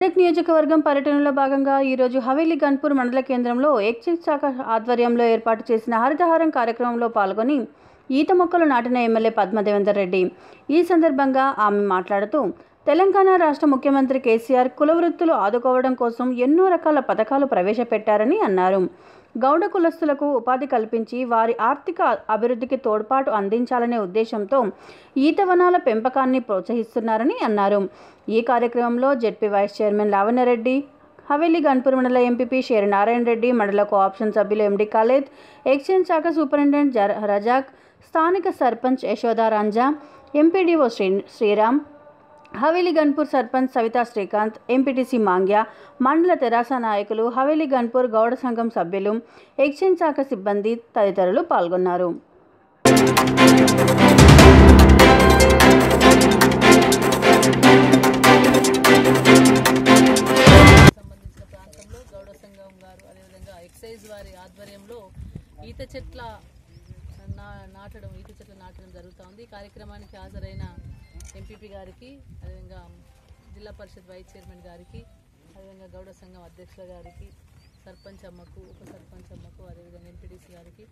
మెదక్ నియోజకవర్గం పర్యటనలో భాగంగా ఈరోజు హవేలీ గన్పూర్ మండల కేంద్రంలో ఎక్సైజ్ శాఖ ఆధ్వర్యంలో ఏర్పాటు చేసిన హరితహారం కార్యక్రమంలో పాల్గొని ఈత మొక్కలు నాటిన ఎమ్మెల్యే పద్మదేవేందర్ రెడ్డి ఈ సందర్భంగా ఆమె మాట్లాడుతూ తెలంగాణ రాష్ట్ర ముఖ్యమంత్రి కేసీఆర్ కుల వృత్తులు ఆదుకోవడం కోసం ఎన్నో రకాల పథకాలు ప్రవేశపెట్టారని అన్నారు గౌడ కులస్తులకు ఉపాధి కల్పించి వారి ఆర్థిక అభివృద్ధికి తోడ్పాటు అందించాలనే ఉద్దేశంతో ఈత వనాల పెంపకాన్ని ప్రోత్సహిస్తున్నారని అన్నారు ఈ కార్యక్రమంలో ZP vice chairman Lavanya Reddy Haveli Ganpur మండల ఎంపీపీ షేర్ నారాయణ రెడ్డి మండల కోఆప్షన్ సభ్యులు ఎండి ఖాలేద్ ఎక్స్చేంజ్ శాఖ సూపరింటెండెంట్ జర రజాక్ స్థానిక సర్పంచ్ యశోదా రంజా ఎంపీడీఓ శ్రీ శ్రీరామ్ హవేలీ గన్పూర్ సర్పంచ్ సవితా శ్రీకాంత్ ఎంపీటీసీ మాంగ్య మండల తెరాస నాయకులు హవేలీ గన్పూర్ గౌడ సంఘం సభ్యులు ఎక్స్చేంజ్ శాఖ సిబ్బంది తదితరులు పాల్గొన్నారు సంబంధించిన ప్రాంతంలో గౌడ సంఘం గారు అదేవిధంగా ఎక్సైజ్ వారి ఆధ్వర్యంలో ఈత చెట్ల నా నాటడం ఈత చెట్లు నాటడం జరుగుతూ ఉంది ఈ కార్యక్రమానికి హాజరైన ఎంపీపీ గారికి అదేవిధంగా జిల్లా పరిషత్ వైస్ చైర్మన్ గారికి అదేవిధంగా గౌడ సంఘం అధ్యక్షుల గారికి సర్పంచ్ అమ్మకు ఉప సర్పంచ్ అమ్మకు అదేవిధంగా ఎంపీడీసీ గారికి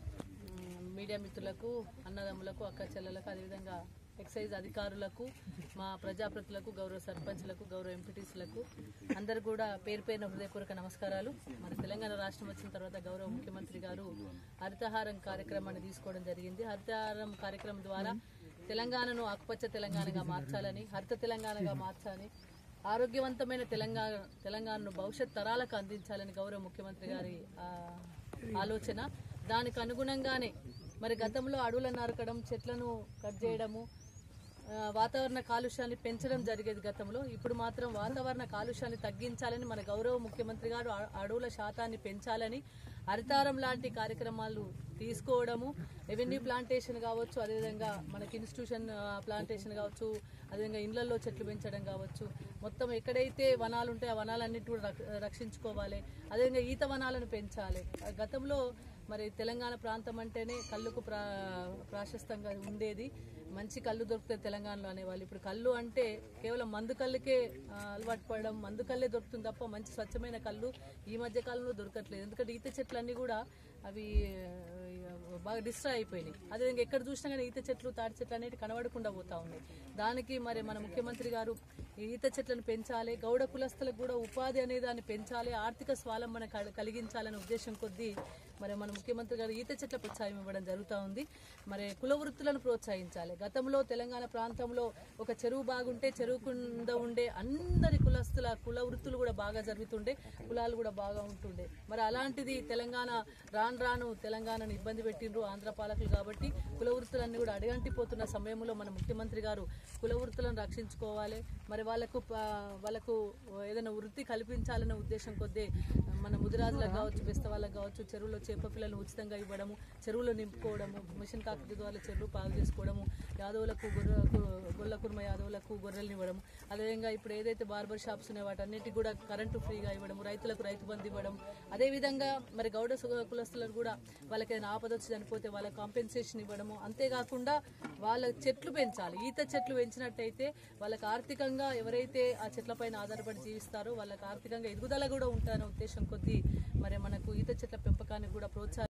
మ్, మీడియా మిత్రులకు అన్నదమ్ములకు అక్క చెల్లెలకు అదేవిధంగా ఎక్సైజ్ అధికారులకు మా ప్రజాప్రతినిధులకు గౌరవ సర్పంచ్లకు గౌరవ ఎంపీటీసీలకు అందరు కూడా పేరు పేరున హృదయపూర్వక నమస్కారాలు మన తెలంగాణ రాష్ట్రం వచ్చిన తర్వాత గౌరవ ముఖ్యమంత్రి గారు హరితహారం కార్యక్రమాన్ని తీసుకోవడం జరిగింది హరితహారం కార్యక్రమం ద్వారా తెలంగాణను ఆకుపచ్చ తెలంగాణగా మార్చాలని హరిత తెలంగాణగా మార్చాలని ఆరోగ్యవంతమైన తెలంగాణ తెలంగాణను భవిష్యత్ తరాలకు అందించాలని గౌరవ ముఖ్యమంత్రి గారి ఆ, ఆలోచన దానికి అనుగుణంగానే మరి గతంలో అడవులను నరకడం చెట్లను కట్ చేయడము ఆ, వాతావరణ కాలుష్యాన్ని పెంచడం జరిగేది గతంలో ఇప్పుడు మాత్రం వాతావరణ కాలుష్యాన్ని తగ్గించాలని మన గౌరవ ముఖ్యమంత్రి గారు అ- అడవుల శాతాన్ని పెంచాలని హరితారం లాంటి కార్యక్రమాలు తీసుకోవడము రెవెన్యూ ప్లాంటేషన్ కావచ్చు అదేవిధంగా మనకి ఇన్స్టిట్యూషన్ ఆ, ప్లాంటేషన్ కావచ్చు అదేవిధంగా ఇండ్లలో చెట్లు పెంచడం కావచ్చు మొత్తం ఎక్కడైతే వనాలు ఉంటాయో ఆ వనాలన్నిటి కూడా రక్ష- రక్షించుకోవాలి అదేవిధంగా ఈత వనాలను పెంచాలి ఆ, గతంలో మరి తెలంగాణ ప్రాంతం అంటేనే కళ్ళుకు ప్రా ప్రాశస్తంగా ఉండేది మంచి కళ్ళు దొరుకుతాయి తెలంగాణలో అనేవాళ్ళు ఇప్పుడు కళ్ళు అంటే కేవలం మందు కళ్ళకే ఆ, అలవాటు పడడం మందు కళ్ళే దొరుకుతుంది తప్ప మంచి స్వచ్ఛమైన కళ్ళు ఈ మధ్య కాలంలో దొరకట్లేదు ఎందుకంటే ఈత చెట్లన్నీ కూడా అవి ఆ, బాగా డిస్ట్రాయ్ అయిపోయినాయి అదేవిధంగా ఎక్కడ చూసినా కానీ ఈత చెట్లు తాటి చెట్లు అనేవి కనబడకుండా పోతా ఉన్నాయి దానికి మరి మన ముఖ్యమంత్రి గారు ఈ ఈత చెట్లను పెంచాలి గౌడ కులస్తులకు కూడా ఉపాధి అనే దాన్ని పెంచాలి ఆర్థిక స్వాలంబన కల- కలిగించాలనే ఉద్దేశం కొద్దీ మరి మన ముఖ్యమంత్రి గారు ఈత చెట్ల ప్రోత్సాహం ఇవ్వడం జరుగుతూ ఉంది మరి కుల వృత్తులను ప్రోత్సహించాలి గతంలో తెలంగాణ ప్రాంతంలో ఒక చెరువు బాగుంటే చెరువు కింద ఉండే అందరి కులస్తుల కుల వృత్తులు కూడా బాగా జరుగుతుండే కులాలు కూడా బాగా ఉంటుండే మరి అలాంటిది తెలంగాణ రాను రాను తెలంగాణను ఇబ్బంది పెట్టిండ్రు ఆంధ్ర పాలకులు కాబట్టి కుల వృత్తులన్నీ కూడా అడగంటిపోతున్న సమయంలో మన ముఖ్యమంత్రి గారు కుల వృత్తులను రక్షించుకోవాలి మరి వాళ్ళకు ప- వాళ్ళకు ఏదైనా వృత్తి కల్పించాలనే ఉద్దేశం కొద్దీ మన ముదిరాజులకు కావచ్చు బెస్త వాళ్ళకి కావచ్చు చెరువులో చేప పిల్లలను ఉచితంగా ఇవ్వడము చెరువులో నింపుకోవడము మిషన్ కాకతి ద్వారా చెరువు బాగు చేసుకోవడము యాదవులకు గొర్రెలకు గొల్ల కుర్మ యాదవులకు గొర్రెలను ఇవ్వడం అదేవిధంగా ఇప్పుడు ఏదైతే బార్బర్ షాప్స్ ఉన్నాయో వాటన్నిటికి కూడా కరెంటు ఫ్రీగా ఇవ్వడం రైతులకు రైతు బంధు ఇవ్వడం అదేవిధంగా మరి గౌడ సు- కులస్తులకు కూడా వాళ్ళకి ఏదైనా ఆపద వచ్చి చనిపోతే వాళ్ళ కాంపెన్సేషన్ ఇవ్వడము అంతేకాకుండా వాళ్ళ చెట్లు పెంచాలి ఈత చెట్లు పెంచినట్టయితే వాళ్ళకి ఆర్థికంగా ఎవరైతే ఆ చెట్లపైన ఆధారపడి జీవిస్తారో వాళ్ళకి ఆర్థికంగా ఎదుగుదల కూడా ఉంటుందనే ఉద్దేశం కొద్దీ మరి మనకు ఈత చెట్ల పెంపకానికి కూడా ప్రోత్సాహం